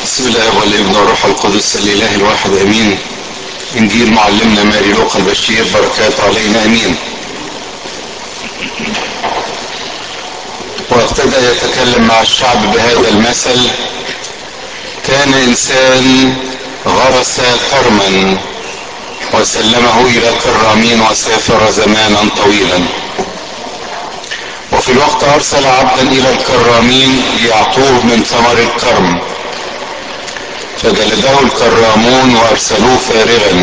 بسم الله والابن والروح القدس الاله الواحد امين انجيل معلمنا ماري لوقا البشير بركات علينا امين وابتدى يتكلم مع الشعب بهذا المثل كان انسان غرس كرما وسلمه الى كرامين وسافر زمانا طويلا وفي الوقت ارسل عبدا الى الكرامين ليعطوه من ثمر الكرم فجلده الكرامون وارسلوه فارغا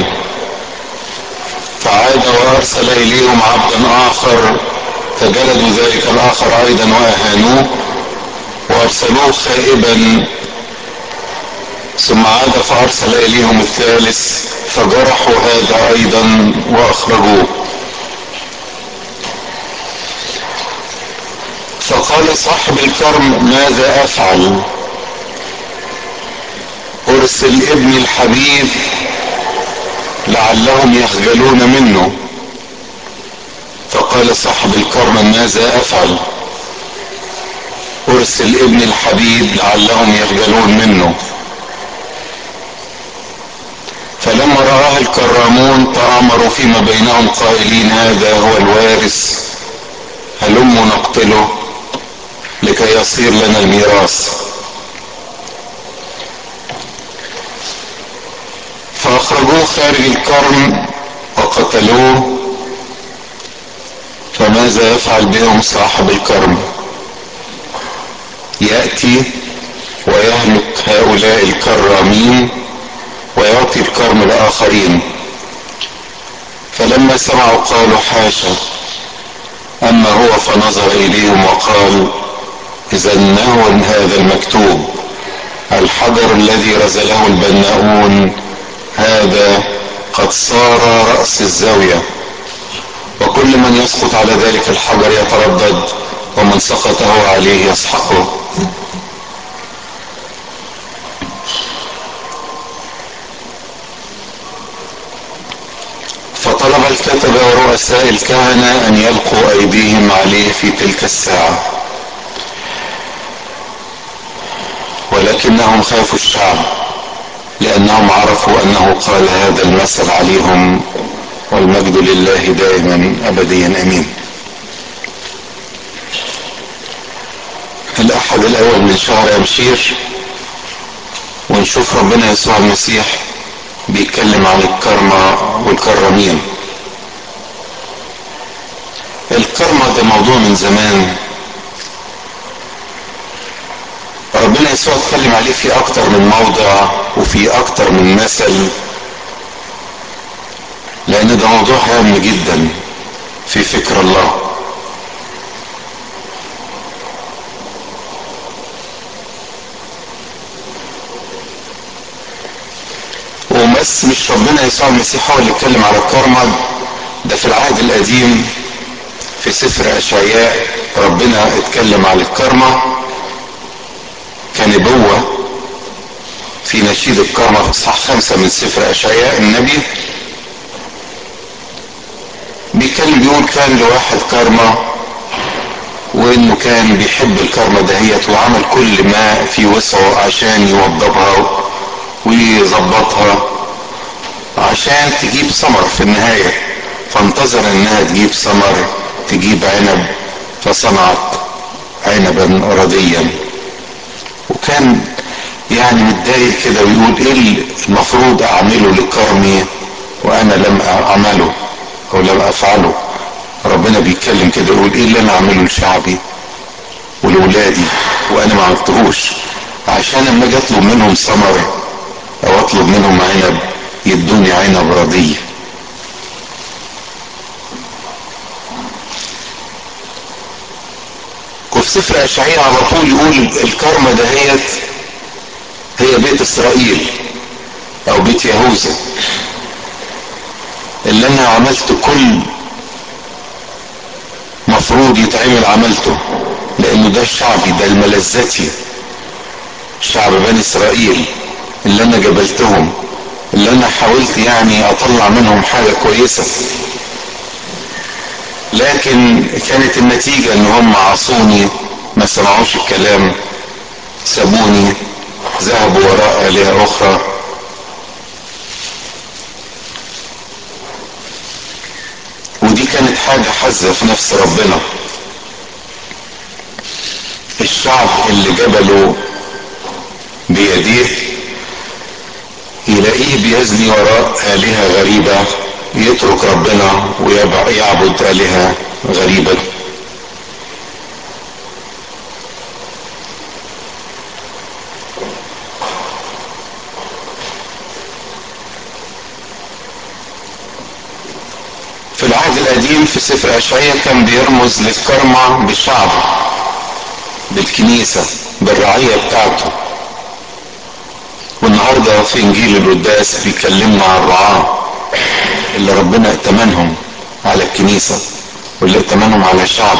فعاد وارسل اليهم عبدا اخر فجلدوا ذلك الاخر ايضا واهانوه وارسلوه خائبا ثم عاد فارسل اليهم الثالث فجرحوا هذا ايضا واخرجوه فقال صاحب الكرم ماذا افعل ارسل ابني الحبيب لعلهم يخجلون منه فقال صاحب الكرم ماذا افعل ارسل ابني الحبيب لعلهم يخجلون منه فلما رآه الكرامون تآمروا فيما بينهم قائلين هذا هو الوارث هلموا نقتله لكي يصير لنا الميراث فأخرجوه خارج الكرم وقتلوه فماذا يفعل بهم صاحب الكرم يأتي ويهلك هؤلاء الكرامين ويعطي الكرم لآخرين فلما سمعوا قالوا حاشا أما هو فنظر إليهم وقال إذا نهوا هذا المكتوب الحجر الذي رزله البناؤون هذا قد صار رأس الزاوية وكل من يسقط على ذلك الحجر يتردد ومن سقط هو عليه يسحقه فطلب الكتبة ورؤساء الكهنة أن يلقوا أيديهم عليه في تلك الساعة ولكنهم خافوا الشعب لأنهم عرفوا أنه قال هذا المثل عليهم والمجد لله دائما أبديا أمين الأحد الأول من شهر أبشير ونشوف ربنا يسوع المسيح بيتكلم عن الكرمة والكرمين الكرمة ده موضوع من زمان ربنا يسوع اتكلم عليه في اكتر من موضع وفي اكتر من مثل لان ده موضوع هام جدا في فكر الله وبس مش ربنا يسوع المسيح هو اللي اتكلم على الكرمة ده في العهد القديم في سفر اشعياء ربنا اتكلم على الكرمة كنبوة في نشيد الكرمة في اصحاح خمسة من سفر اشعياء النبي بيتكلم بيقول كان لواحد كرمة وانه كان بيحب الكرمة دهيت وعمل كل ما في وسعه عشان يوضبها ويظبطها عشان تجيب ثمر في النهاية فانتظر انها تجيب ثمر تجيب عنب فصنعت عنبا رديا وكان يعني متضايق كده ويقول ايه المفروض اعمله لكرمي وانا لم اعمله او لم افعله ربنا بيتكلم كده يقول ايه اللي انا اعمله لشعبي ولولادي وانا ما عملتهوش عشان لما اجي اطلب منهم ثمر او اطلب منهم عنب يدوني عنب ردي وفي سفر اشعياء على طول يقول الكرمة دهيت هي بيت اسرائيل او بيت يهوذا اللي انا عملت كل مفروض يتعمل عملته لانه ده شعبي ده الملذتي شعب بني اسرائيل اللي انا جبلتهم اللي انا حاولت يعني اطلع منهم حاجة كويسة لكن كانت النتيجة ان هم عصوني ما سمعوش الكلام سابوني ذهبوا وراء آلهة أخرى ودي كانت حاجة حزة في نفس ربنا الشعب اللي جبله بيديه يلاقيه بيزني وراء آلهة غريبة يترك ربنا ويعبد آلهة غريبة في العهد القديم في سفر أشعياء كان بيرمز للكرمة بالشعب بالكنيسة بالرعية بتاعته والنهاردة في إنجيل القداس بيكلمنا عن الرعاة اللي ربنا ائتمنهم على الكنيسة واللي ائتمنهم على الشعب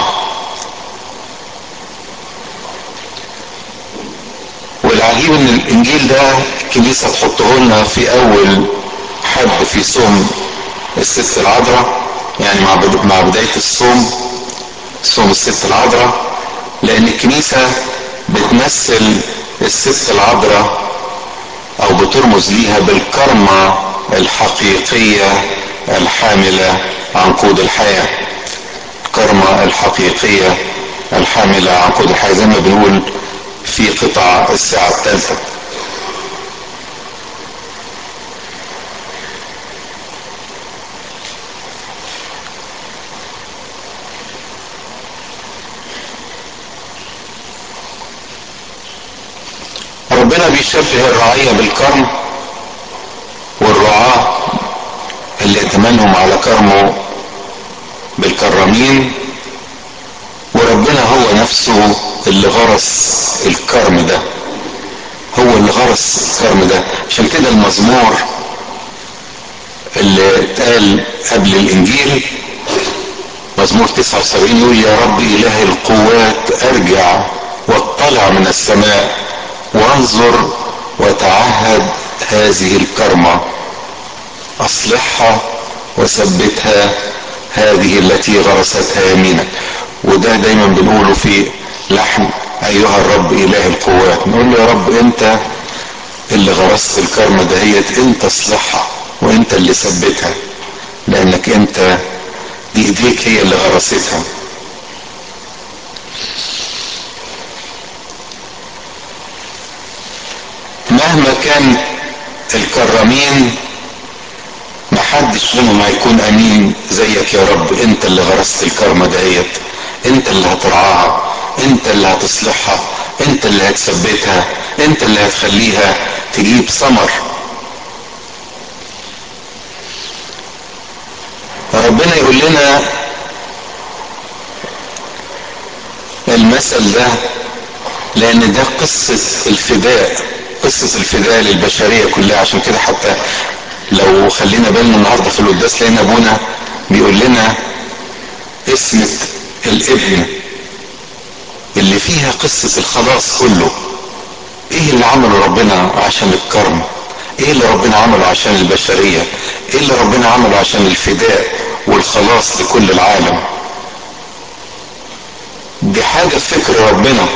والعجيب ان الانجيل ده الكنيسة تحطه لنا في اول حد في صوم الست العذراء يعني مع مع بداية الصوم صوم الست العذراء لان الكنيسة بتمثل الست العذراء او بترمز ليها بالكرمة الحقيقية الحاملة عنقود الحياة الكرمة الحقيقية الحاملة عنقود الحياة زي ما بنقول في قطع الساعة الثالثة ربنا بيشبه الرعية بالكرم والرعاة اللي ائتمنهم على كرمه بالكرامين وربنا هو نفسه اللي غرس الكرم ده هو اللي غرس الكرم ده عشان كده المزمور اللي اتقال قبل الانجيل مزمور 79 يقول يا رب اله القوات ارجع واطلع من السماء وانظر وتعهد هذه الكرمة اصلحها وثبتها هذه التي غرستها يمينك وده دايما بنقوله في لحن ايها الرب اله القوات نقول له يا رب انت اللي غرست الكرمة دهيت انت اصلحها وانت اللي ثبتها لانك انت دي ايديك هي اللي غرستها مهما كان الكرامين محدش منهم هيكون امين زيك يا رب انت اللي غرست الكرمة دهيت انت اللي هترعاها انت اللي هتصلحها انت اللي هتثبتها انت اللي هتخليها تجيب ثمر ربنا يقول لنا المثل ده لان ده قصة الفداء قصة الفداء للبشرية كلها عشان كده حتى لو خلينا بالنا النهارده في القداس لقينا ابونا بيقول لنا اسمة الابن اللي فيها قصة الخلاص كله ايه اللي عمله ربنا عشان الكرم ايه اللي ربنا عمله عشان البشرية ايه اللي ربنا عمله عشان الفداء والخلاص لكل العالم دي حاجة في فكر ربنا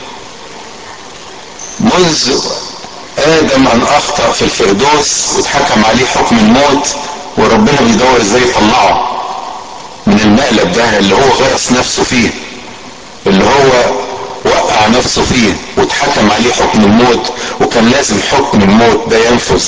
منذ ادم ان اخطأ في الفردوس واتحكم عليه حكم الموت وربنا بيدور ازاي يطلعه من المقلب ده اللي هو غرس نفسه فيه اللي هو وقع نفسه فيه واتحكم عليه حكم الموت وكان لازم حكم الموت ده ينفذ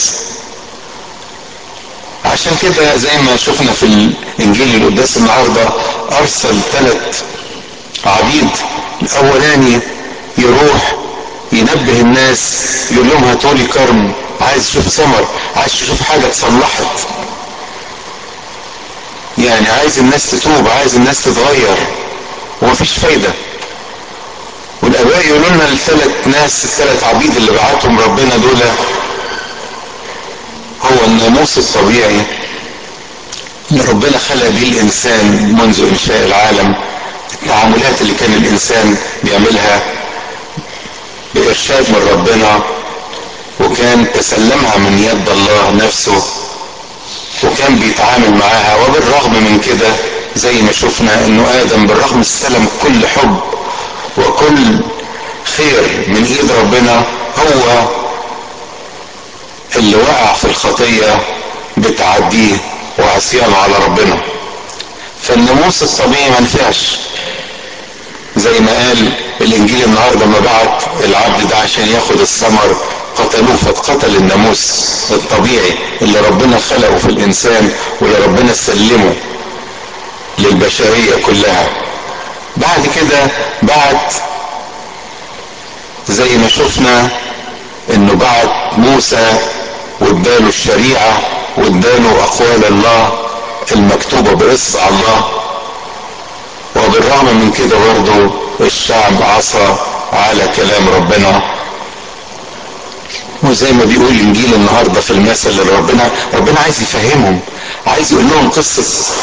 عشان كده زي ما شفنا في الانجيل القداس النهارده ارسل ثلاث عبيد الاولاني يروح ينبه الناس يقول لهم هاتوا لي كرم عايز اشوف ثمر عايز اشوف حاجه اتصلحت يعني عايز الناس تتوب عايز الناس تتغير ومفيش فايده والاباء يقولوا لنا الثلاث ناس الثلاث عبيد اللي بعتهم ربنا دول هو الناموس الطبيعي اللي ربنا خلق بيه الانسان منذ انشاء العالم التعاملات اللي كان الانسان بيعملها بارشاد من ربنا وكان تسلمها من يد الله نفسه وكان بيتعامل معاها وبالرغم من كده زي ما شفنا انه ادم بالرغم استلم كل حب وكل خير من ايد ربنا هو اللي وقع في الخطية بتعديه وعصيانه على ربنا فالناموس الطبيعي ما نفعش زي ما قال الانجيل النهارده لما بعت العبد ده عشان ياخد الثمر قتلوه فاتقتل الناموس الطبيعي اللي ربنا خلقه في الانسان واللي ربنا سلمه للبشريه كلها بعد كده بعت زي ما شفنا انه بعت موسى واداله الشريعه واداله اقوال الله المكتوبه باصبع الله وبالرغم من كده برضه الشعب عصى على كلام ربنا وزي ما بيقول الانجيل النهارده في المثل اللي ربنا ربنا عايز يفهمهم عايز يقول لهم قصه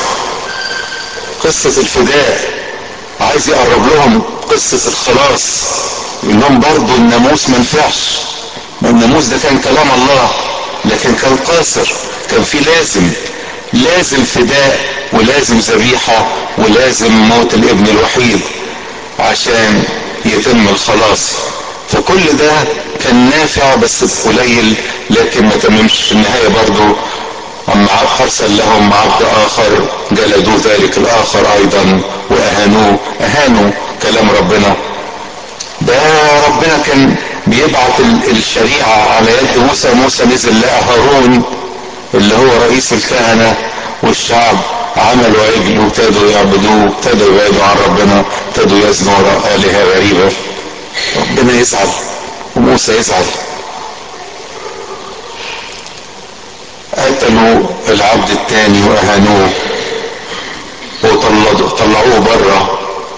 قصه الفداء عايز يقرب لهم قصه الخلاص يقول لهم برضه الناموس ما نفعش الناموس ده كان كلام الله لكن كان قاصر كان في لازم لازم فداء ولازم ذبيحة ولازم موت الابن الوحيد عشان يتم الخلاص فكل ده كان نافع بس قليل لكن ما تممش في النهاية برضو أما أرسل لهم عبد آخر جلدوا ذلك الآخر أيضا وأهانوه أهانوا كلام ربنا ده ربنا كان بيبعت الشريعة على يد موسى موسى نزل لقى هارون اللي هو رئيس الكهنة والشعب عملوا عجل وابتدوا يعبدوه ابتدوا يبعدوا عن ربنا ابتدوا يزنوا وراء آلهة غريبة ربنا يزعل وموسى يزعل قتلوا العبد الثاني واهانوه وطلعوه بره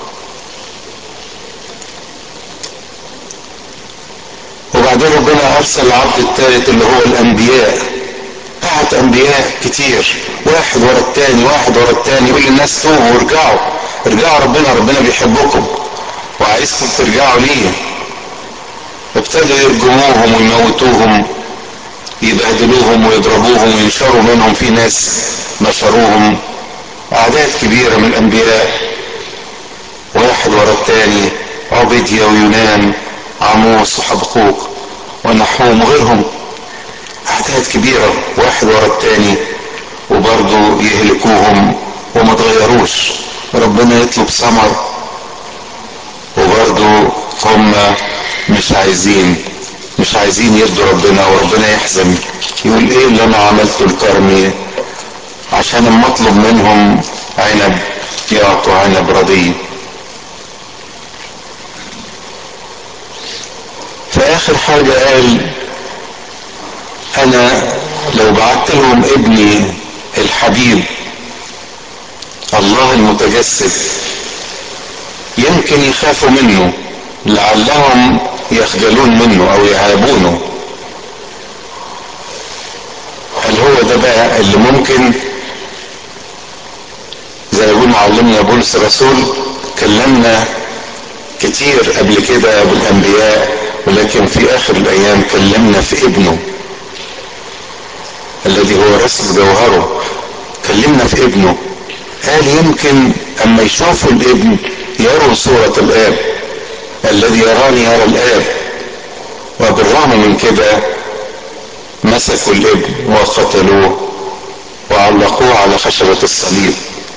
وبعدين ربنا ارسل العبد الثالث اللي هو الانبياء بعت انبياء كتير واحد ورا التاني واحد ورا التاني يقول للناس توبوا وارجعوا ارجعوا ربنا ربنا بيحبكم وعايزكم ترجعوا ليه ابتدوا يرجموهم ويموتوهم يبهدلوهم ويضربوهم وينشروا منهم في ناس نشروهم اعداد كبيرة من الانبياء واحد ورا التاني عبيديا ويونان عموس وحبقوق ونحوم وغيرهم اعداد كبيرة واحد ورا التاني وبرضه يهلكوهم وما تغيروش ربنا يطلب ثمر وبرضه هم مش عايزين مش عايزين يرضوا ربنا وربنا يحزن يقول ايه اللي انا عملته لكرمي عشان اما اطلب منهم عنب يعطوا عنب رديء فاخر حاجة قال انا لو بعت لهم ابني الحبيب الله المتجسد يمكن يخافوا منه لعلهم يخجلون منه او يهابونه هل هو ده بقى اللي ممكن زي ما يقول معلمنا بولس الرسول كلمنا كتير قبل كده بالانبياء ولكن في اخر الايام كلمنا في ابنه الذي هو رسم جوهره كلمنا في ابنه قال يمكن اما يشوفوا الابن يروا صورة الاب الذي يراني يرى الاب وبالرغم من كده مسكوا الابن وقتلوه وعلقوه على خشبة الصليب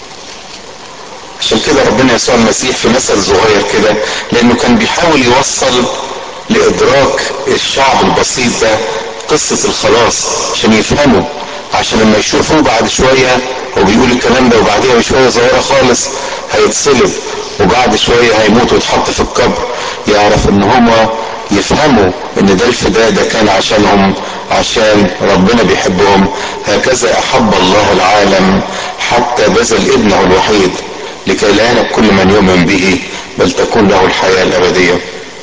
عشان كده ربنا يسوع المسيح في مثل صغير كده لانه كان بيحاول يوصل لادراك الشعب البسيط ده قصة الخلاص عشان يفهموا عشان لما يشوفوه بعد شوية هو بيقول الكلام ده وبعديها بشوية صغيرة خالص هيتصلب وبعد شوية هيموت ويتحط في القبر يعرف ان هما يفهموا ان ده الفداء ده كان عشانهم عشان ربنا بيحبهم هكذا احب الله العالم حتى بذل ابنه الوحيد لكي لا يهلك كل من يؤمن به بل تكون له الحياة الابدية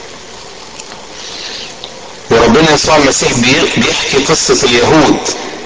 وربنا يسوع المسيح بيحكي قصة اليهود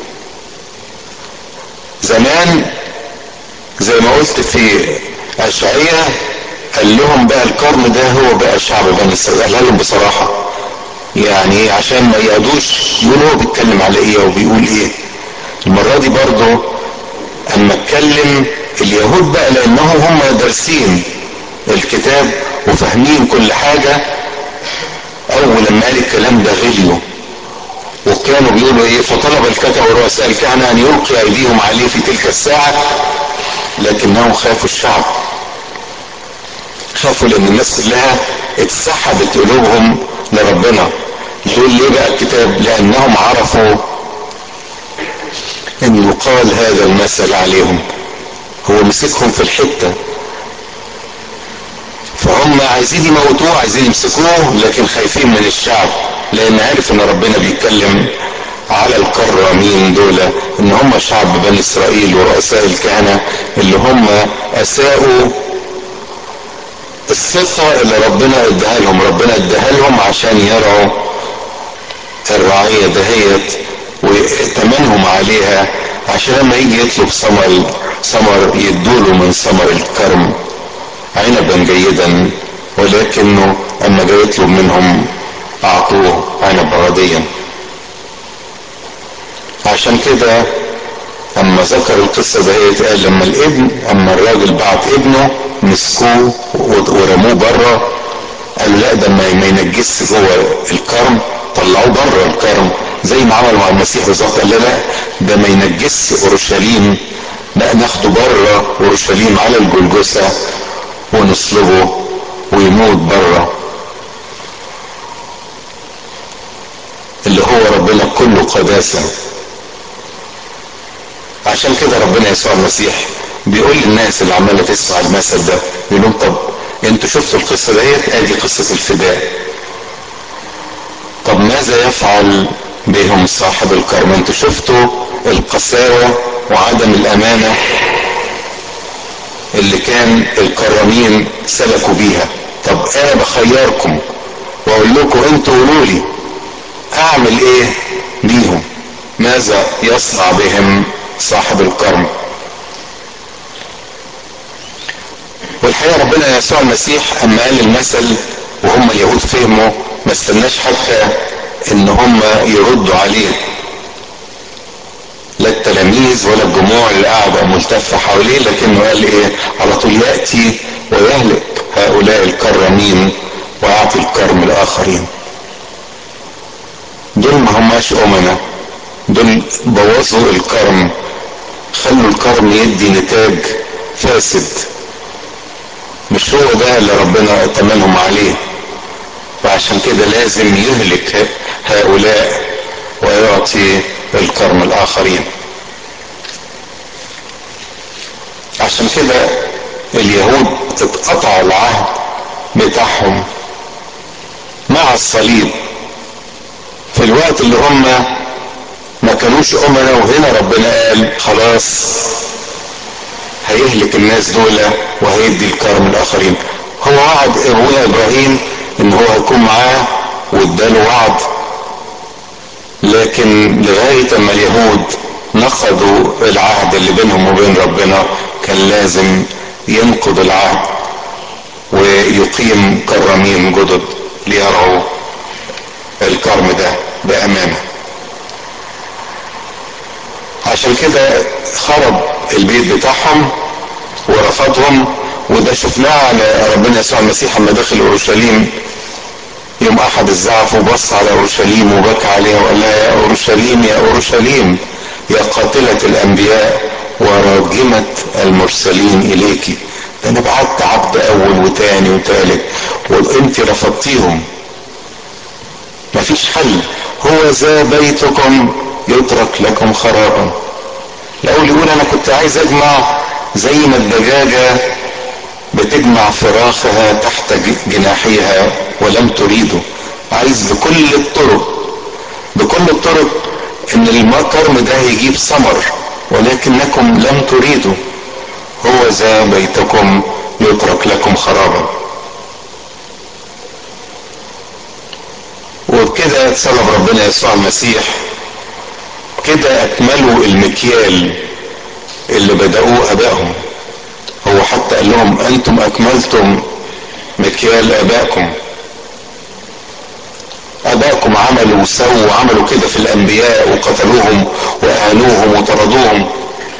زمان زي ما قلت في اشعية قال لهم بقى القرن ده هو بقى شعب بني اسرائيل قالها لهم بصراحة يعني عشان ما يقعدوش يقولوا هو بيتكلم على ايه وبيقول ايه المرة دي برضه اما اتكلم اليهود بقى لانهم هم دارسين الكتاب وفاهمين كل حاجة اول لما قال الكلام ده غليوا كانوا بيقولوا ايه فطلب الكتب ورؤساء الكهنة ان يلقي ايديهم عليه في تلك الساعة لكنهم خافوا الشعب خافوا لان الناس كلها اتسحبت قلوبهم لربنا يقول ليه بقى الكتاب لانهم عرفوا ان يقال هذا المثل عليهم هو مسكهم في الحتة فهم عايزين يموتوه عايزين يمسكوه لكن خايفين من الشعب لان عارف ان ربنا بيتكلم على القارة مين دول ان هم شعب بني اسرائيل ورؤساء الكهنة اللي هم اساءوا الثقة اللي ربنا اداها لهم ربنا اداها لهم عشان يرعوا الرعية دهيت وتمنهم عليها عشان لما يجي يطلب ثمر ثمر يدوله من ثمر الكرم عنبا جيدا ولكنه اما جاي يطلب منهم اعطوه عنب رديا عشان كده اما ذكر القصة دهيت قال لما الابن اما الراجل بعت ابنه مسكوه ورموه بره قال لا ده ما ينجس جوه الكرم طلعوه بره الكرم زي ما عملوا مع المسيح بالظبط قال لا لا ده ما ينجس اورشليم لا ناخده بره اورشليم على الجلجسة ونصلبه ويموت بره اللي هو ربنا كله قداسة عشان كده ربنا يسوع المسيح بيقول للناس اللي عماله تسمع المثل ده بيقول لهم طب انتوا شفتوا القصه ديت ادي قصه الفداء طب ماذا يفعل بهم صاحب الكرم انتوا شفتوا القساوه وعدم الامانه اللي كان الكرامين سلكوا بيها طب انا بخيركم واقول لكم انتوا قولوا لي اعمل ايه بيهم ماذا يصنع بهم صاحب الكرم والحقيقه ربنا يسوع المسيح اما قال المثل وهم اليهود فهموا ما استناش حتى ان هم يردوا عليه لا التلاميذ ولا الجموع اللي قاعدة ملتفة حواليه لكنه قال ايه على طول يأتي ويهلك هؤلاء الكرمين ويعطي الكرم الآخرين دول ما هماش أمنا دول بوظوا الكرم خلوا الكرم يدي نتاج فاسد مش هو ده اللي ربنا اتمنهم عليه وعشان كده لازم يهلك هؤلاء ويعطي الكرم الاخرين عشان كده اليهود اتقطعوا العهد بتاعهم مع الصليب في الوقت اللي هم ما كانوش امنا وهنا ربنا قال خلاص هيهلك الناس دول وهيدي الكرم الاخرين هو وعد ابونا ابراهيم ان هو هيكون معاه واداله وعد لكن لغاية اما اليهود نقضوا العهد اللي بينهم وبين ربنا كان لازم ينقض العهد ويقيم كرامين جدد ليرعوا الكرم ده بأمانة عشان كده خرب البيت بتاعهم ورفضهم وده شفناه على ربنا يسوع المسيح لما دخل اورشليم يوم احد الزعف وبص على اورشليم وبكى عليها وقال لها يا اورشليم يا اورشليم يا قاتلة الانبياء وراجمة المرسلين اليك ده انا بعت عبد اول وتاني وتالت وانت رفضتيهم مفيش حل هو ذا بيتكم يترك لكم خرابا الاول يقول انا كنت عايز اجمع زي ما الدجاجة بتجمع فراخها تحت جناحيها ولم تريده عايز بكل الطرق بكل الطرق ان الكرم ده يجيب ثمر ولكنكم لم تريدوا هو ذا بيتكم يترك لكم خرابا وبكده طلب ربنا يسوع المسيح كده اكملوا المكيال اللي بدأوه ابائهم هو حتى قال لهم انتم اكملتم مكيال ابائكم ابائكم عملوا وسووا وعملوا كده في الانبياء وقتلوهم واهانوهم وطردوهم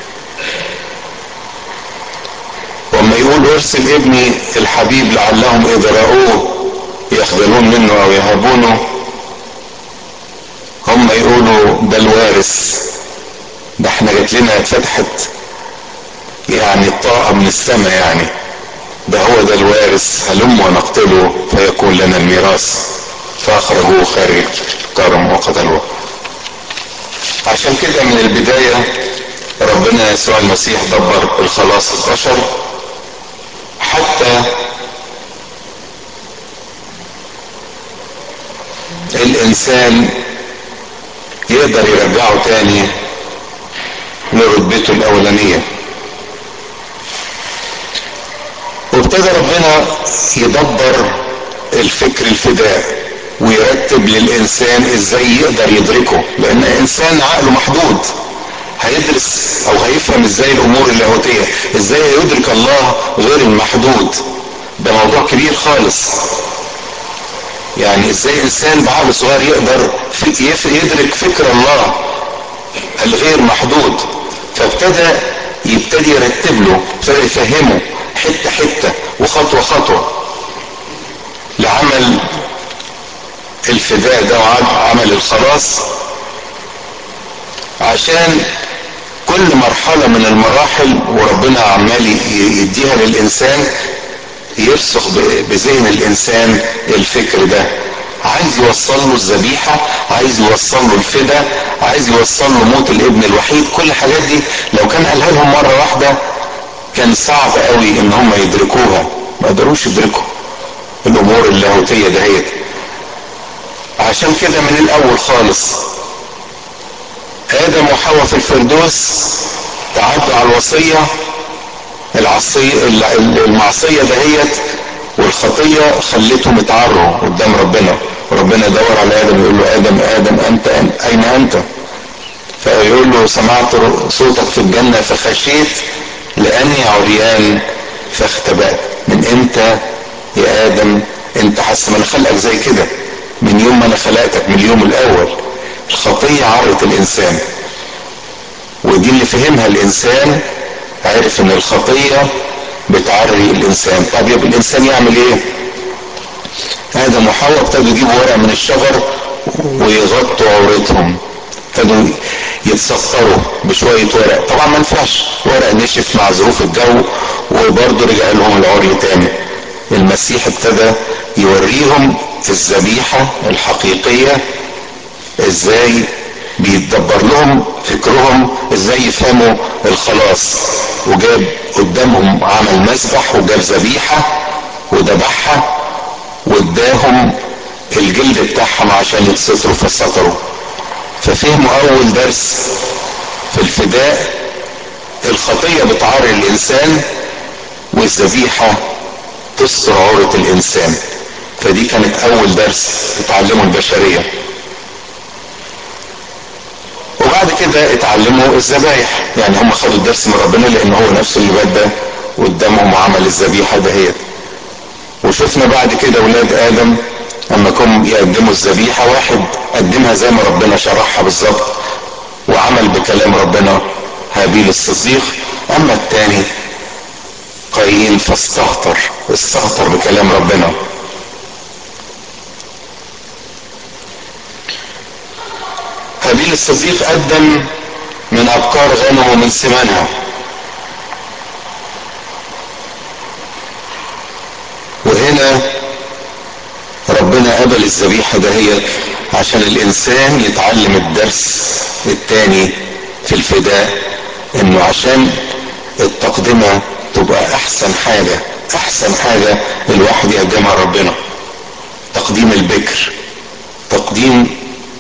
وما يقول ارسل ابني الحبيب لعلهم اذا رأوه يخجلون منه او يهابونه هم هم يقولوا ده الوارث ده احنا جات لنا اتفتحت يعني الطاقة من السماء يعني ده هو ده الوارث هلم ونقتله فيكون لنا الميراث فاخرجوه خارج الكرم وقتلوه عشان كده من البداية ربنا يسوع المسيح دبر الخلاص البشر حتى الانسان يقدر يرجعه تاني لرتبته الاولانية وابتدى ربنا يدبر الفكر الفداء ويرتب للانسان ازاي يقدر يدركه لان الانسان عقله محدود هيدرس او هيفهم ازاي الامور اللاهوتيه ازاي يدرك الله غير المحدود ده موضوع كبير خالص يعني ازاي انسان بعقل صغير يقدر يدرك فكر الله الغير محدود فابتدى يبتدي يرتب له ابتدى يفهمه حته حته وخطوه خطوه لعمل الفداء ده وعمل الخلاص عشان كل مرحلة من المراحل وربنا عمال يديها للإنسان يرسخ بذهن الإنسان الفكر ده عايز يوصل له الذبيحة عايز يوصل له الفدا عايز يوصل له موت الابن الوحيد كل الحاجات دي لو كان قالها لهم مرة واحدة كان صعب قوي ان هم يدركوها ما قدروش يدركوا الامور اللاهوتية دهيت عشان كده من الاول خالص ادم وحواء في الفردوس تعدوا على الوصية العصية المعصية دهيت والخطية خلتهم يتعروا قدام ربنا وربنا يدور على ادم يقول له ادم ادم انت, أنت اين انت فيقول له سمعت صوتك في الجنة فخشيت لاني عريان فاختبأت من امتى يا ادم انت حاسس ما انا خلقك زي كده من يوم ما انا خلقتك من اليوم الاول الخطية عرت الانسان ودي اللي فهمها الانسان عرف ان الخطية بتعري الانسان طب يبقى الانسان يعمل ايه ادم وحواء ابتدوا يجيبوا ورق من الشجر ويغطوا عورتهم ابتدوا يتسطروا بشوية ورق طبعا ما ينفعش ورق نشف مع ظروف الجو وبرضه رجع لهم العري تاني المسيح ابتدى يوريهم الذبيحة الحقيقية ازاي بيتدبر لهم فكرهم ازاي يفهموا الخلاص وجاب قدامهم عمل مسبح وجاب ذبيحة وذبحها واداهم الجلد بتاعهم عشان يتستروا فستروا ففهموا اول درس في الفداء الخطية بتعري الانسان والذبيحة تستر عورة الانسان فدي كانت اول درس اتعلمه البشرية وبعد كده اتعلموا الذبايح يعني هم خدوا الدرس من ربنا لان هو نفسه اللي بدا قدامهم وعمل الذبيحه دهيت وشفنا بعد كده ولاد ادم اما كانوا يقدموا الذبيحه واحد قدمها زي ما ربنا شرحها بالظبط وعمل بكلام ربنا هابيل الصديق اما الثاني قايين فاستهتر استهتر بكلام ربنا هابيل الصديق قدم من ابكار غنمه ومن سمانها وهنا ربنا قبل الذبيحة دهيت عشان الانسان يتعلم الدرس التاني في الفداء انه عشان التقدمة تبقى احسن حاجة احسن حاجة الواحد يقدمها ربنا تقديم البكر تقديم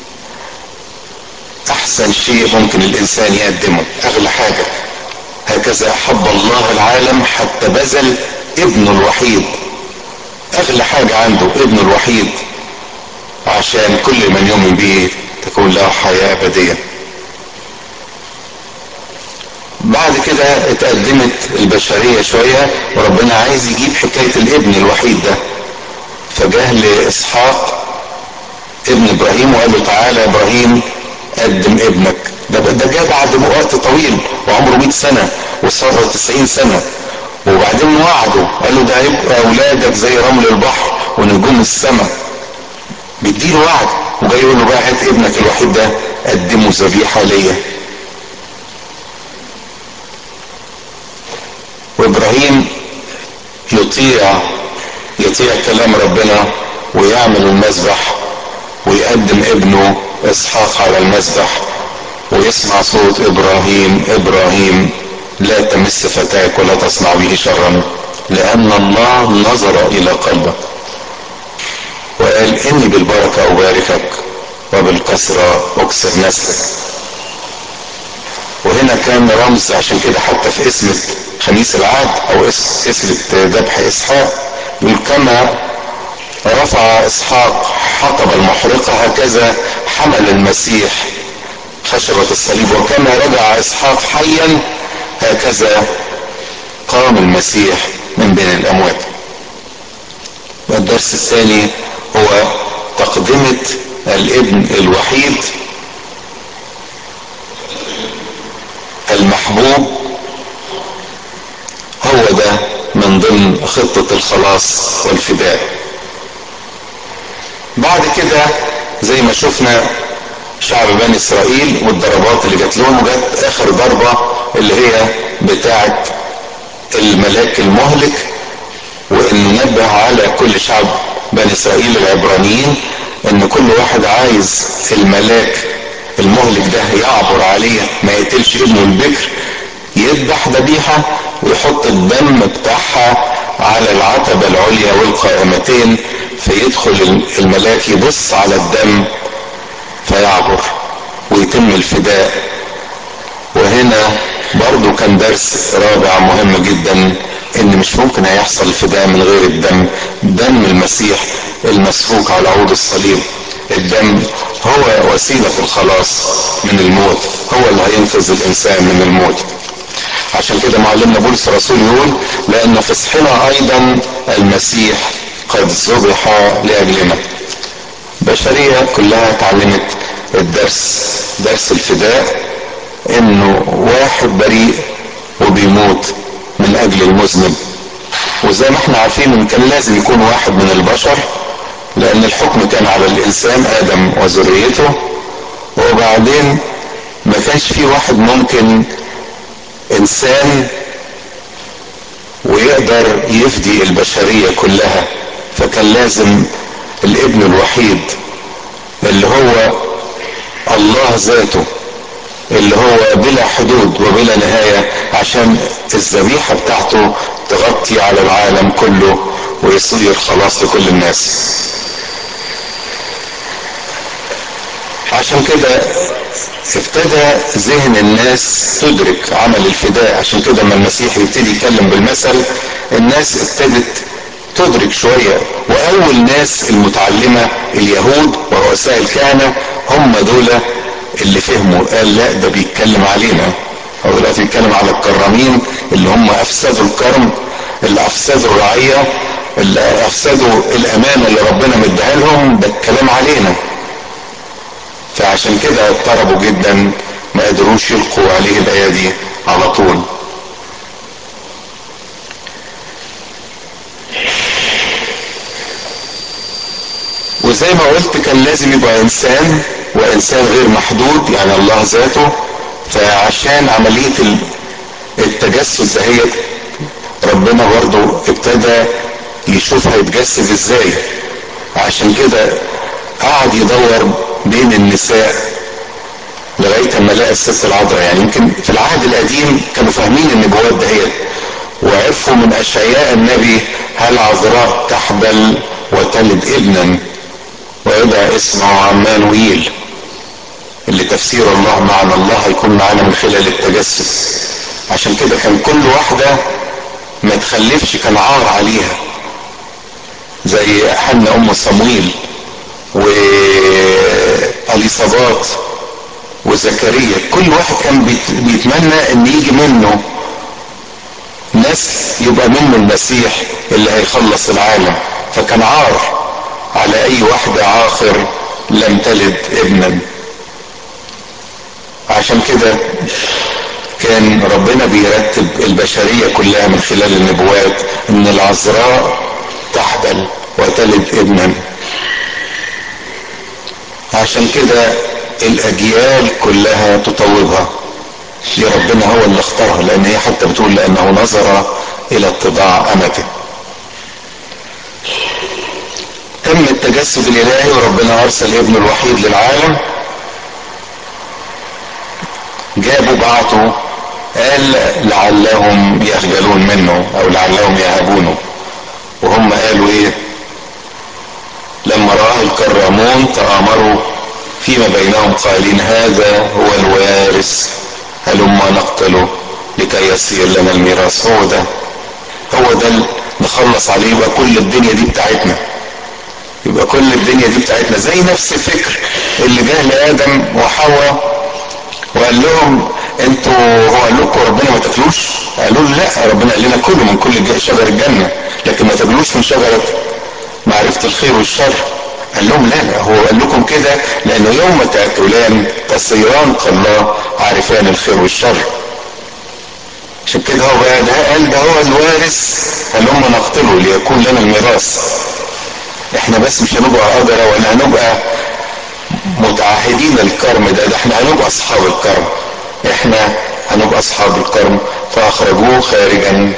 احسن شيء ممكن الانسان يقدمه اغلى حاجة هكذا احب الله العالم حتى بذل ابنه الوحيد اغلى حاجة عنده ابنه الوحيد عشان كل من يؤمن به تكون له حياة ابدية بعد كده اتقدمت البشرية شوية وربنا عايز يجيب حكاية الابن الوحيد ده فجاه لاسحاق ابن ابراهيم وقال له تعالى يا ابراهيم قدم ابنك ده ده جه بعد وقت طويل وعمره 100 سنه وصار 90 سنه وبعدين وعده قال له ده هيبقى اولادك زي رمل البحر ونجوم السماء بيديله وعد وجاي يقول له بقى هات ابنك الوحيد ده قدمه ذبيحة ليا وابراهيم يطيع يطيع كلام ربنا ويعمل المذبح ويقدم ابنه اسحاق على المذبح ويسمع صوت ابراهيم ابراهيم لا تمس فتاك ولا تصنع به شرا لان الله نظر الى قلبك وقال اني بالبركه اباركك وبالكسره اكسر نسلك وهنا كان رمز عشان كده حتى في اسم خميس العهد او اسم ذبح اسحاق يقول كما رفع اسحاق حطب المحرقه هكذا حمل المسيح خشبة الصليب وكما رجع اسحاق حيا هكذا قام المسيح من بين الاموات والدرس الثاني هو تقدمة الابن الوحيد المحبوب هو ده من ضمن خطة الخلاص والفداء بعد كده زي ما شفنا شعب بني اسرائيل والضربات اللي جات لهم وجت اخر ضربة اللي هي بتاعة الملاك المهلك وانه نبه على كل شعب بني اسرائيل العبرانيين ان كل واحد عايز الملاك المهلك ده يعبر عليه ما يقتلش ابنه البكر يذبح ذبيحة ويحط الدم بتاعها على العتبة العليا والقائمتين فيدخل الملاك يبص على الدم فيعبر ويتم الفداء وهنا برضو كان درس رابع مهم جدا ان مش ممكن هيحصل فداء من غير الدم دم المسيح المسفوك على عود الصليب الدم هو وسيلة الخلاص من الموت هو اللي هينقذ الانسان من الموت عشان كده معلمنا بولس الرسول يقول لان فصحنا ايضا المسيح قد ذبح لاجلنا البشرية كلها اتعلمت الدرس درس الفداء انه واحد بريء وبيموت من اجل المذنب وزي ما احنا عارفين ان كان لازم يكون واحد من البشر لان الحكم كان على الانسان ادم وذريته وبعدين ما كانش في واحد ممكن انسان ويقدر يفدي البشرية كلها فكان لازم الابن الوحيد اللي هو الله ذاته اللي هو بلا حدود وبلا نهاية عشان الذبيحة بتاعته تغطي على العالم كله ويصير خلاص لكل الناس عشان كده ابتدى ذهن الناس تدرك عمل الفداء عشان كده لما المسيح يبتدي يتكلم بالمثل الناس ابتدت تدرك شوية واول ناس المتعلمة اليهود ورؤساء الكهنة هم دول اللي فهموا قال لا ده بيتكلم علينا هو دلوقتي بيتكلم على الكرامين اللي هم افسدوا الكرم اللي افسدوا الرعية اللي افسدوا الامانة اللي ربنا مديها لهم ده الكلام علينا فعشان كده اضطربوا جدا ما قدروش يلقوا عليه الايه دي على طول وزي ما قلت كان لازم يبقى انسان وانسان غير محدود يعني الله ذاته فعشان عملية التجسد دهيت ربنا برضو ابتدى يشوف هيتجسد ازاي عشان كده قعد يدور بين النساء لغاية ما لقى الست العذراء يعني يمكن في العهد القديم كانوا فاهمين النبوات دهيت وعرفوا من اشعياء النبي هل عذراء تحبل وتلد ابنا ويدعى اسمه عمانويل اللي تفسير الله معنا الله هيكون معانا من خلال التجسد عشان كده كان كل واحدة ما تخلفش كان عار عليها زي حنا ام صمويل واليصابات وزكريا كل واحد كان بيتمنى ان يجي منه ناس يبقى منه المسيح اللي هيخلص العالم فكان عار على اي واحدة عاخر لم تلد ابنا عشان كده كان ربنا بيرتب البشرية كلها من خلال النبوات ان العذراء تحبل وتلد ابنا عشان كده الاجيال كلها تطوبها دي ربنا هو اللي اختارها لان هي حتى بتقول لانه نظر الى اتضاع امته تم التجسد الالهي وربنا ارسل ابنه الوحيد للعالم جابوا بعته قال لعلهم يخجلون منه او لعلهم يهابونه وهم قالوا ايه لما راه الكرامون تآمروا فيما بينهم قائلين هذا هو الوارث هلما نقتله لكي يصير لنا الميراث هو ده هو ده اللي نخلص عليه يبقى كل الدنيا دي بتاعتنا يبقى كل الدنيا دي بتاعتنا زي نفس الفكر اللي جه لادم وحواء وقال لهم انتوا هو قال لكم ربنا ما تاكلوش قالوا له لا ربنا قال لنا كلوا من كل شجر الجنه لكن ما تاكلوش من شجره معرفه الخير والشر قال لهم لا لا هو قال لكم كده لانه يوم تاكلان تصيران كالله عارفان الخير والشر عشان كده هو بقى ده قال ده هو الوارث هلما نقتله ليكون لنا الميراث احنا بس مش هنبقى قدرة ولا هنبقى متعهدين الكرم ده, ده احنا هنبقى اصحاب الكرم احنا هنبقى اصحاب الكرم فاخرجوه خارجا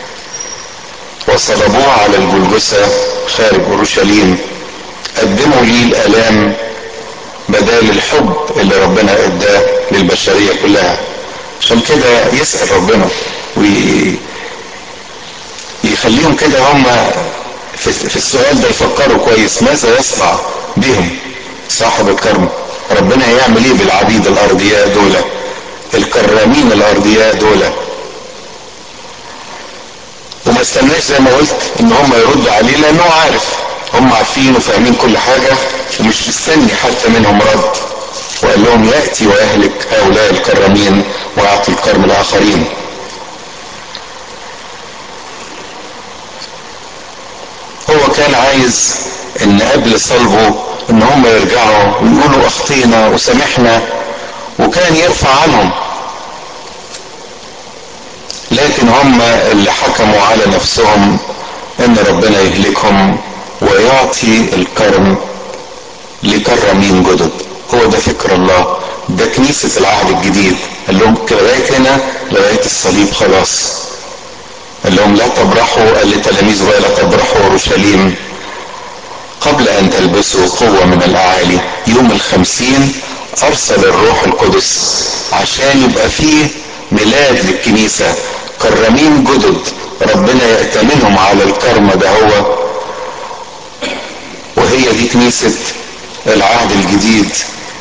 وصلبوه على الجلجسة خارج اورشليم قدموا لي الالام بدال الحب اللي ربنا اداه للبشرية كلها عشان كده يسأل ربنا ويخليهم كده هم في, في السؤال ده يفكروا كويس ماذا يصنع بهم صاحب الكرم ربنا هيعمل ايه بالعبيد الارضياء دول الكرامين الارضياء دول وما استناش زي ما قلت ان هم يردوا عليه لانه عارف هم عارفين وفاهمين كل حاجة ومش مستني حتى منهم رد وقال لهم يأتي ويهلك هؤلاء الكرامين ويعطي الكرم الآخرين هو كان عايز ان قبل صلبه ان هم يرجعوا ويقولوا اخطينا وسامحنا وكان يرفع عنهم لكن هم اللي حكموا على نفسهم ان ربنا يهلكهم ويعطي الكرم لكرمين جدد هو ده فكر الله ده كنيسة العهد الجديد قال لهم لغاية هنا لغاية الصليب خلاص قال لهم لا تبرحوا قال لتلاميذه لا تبرحوا اورشليم قبل ان تلبسوا قوة من الاعالي يوم الخمسين ارسل الروح القدس عشان يبقى فيه ميلاد للكنيسة كرمين جدد ربنا يأتمنهم على الكرم ده هو وهي دي كنيسة العهد الجديد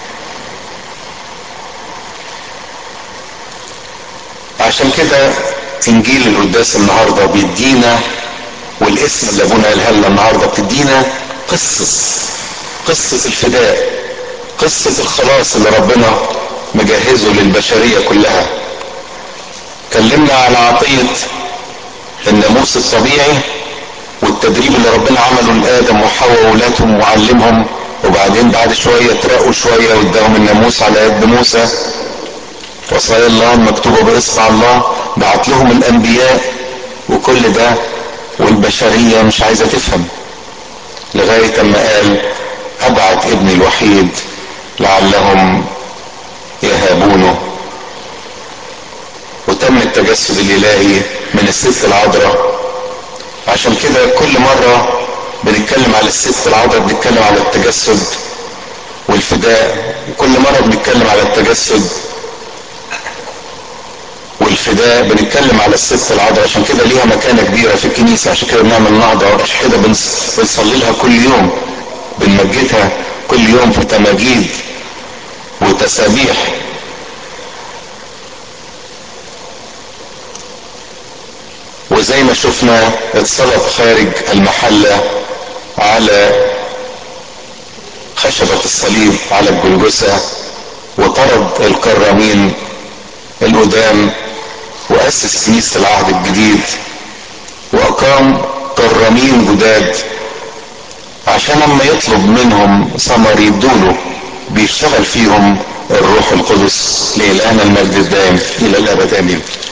عشان كده انجيل القداس النهارده بيدينا والاسم اللي ابونا قالها لنا النهارده بتدينا قصص قصة الفداء قصة الخلاص اللي ربنا مجهزه للبشرية كلها كلمنا على عطية الناموس الطبيعي والتدريب اللي ربنا عمله لآدم وحواء وولادهم وعلمهم وبعدين بعد شوية ترقوا شوية واداهم الناموس على يد موسى وصايا الله المكتوبة بإصبع الله بعت لهم الأنبياء وكل ده والبشرية مش عايزة تفهم لغاية أما قال أبعت ابني الوحيد لعلهم يهابونه وتم التجسد الإلهي من الست العذراء عشان كده كل مرة بنتكلم على الست العذراء بنتكلم على التجسد والفداء وكل مرة بنتكلم على التجسد والفداء بنتكلم على الست العذراء عشان كده ليها مكانة كبيرة في الكنيسة عشان كده بنعمل نهضة عشان كده بنصلي لها كل يوم بنمجدها كل يوم في تماجيد وتسابيح وزي ما شفنا اتصلب خارج المحلة على خشبة الصليب على الجلجسة وطرد الكرامين القدام وأسس كنيسة العهد الجديد وأقام كرامين جداد عشان لما يطلب منهم ثمر يدوله بيشتغل فيهم الروح القدس لإلهنا المجد الدائم إلى الأبد آمين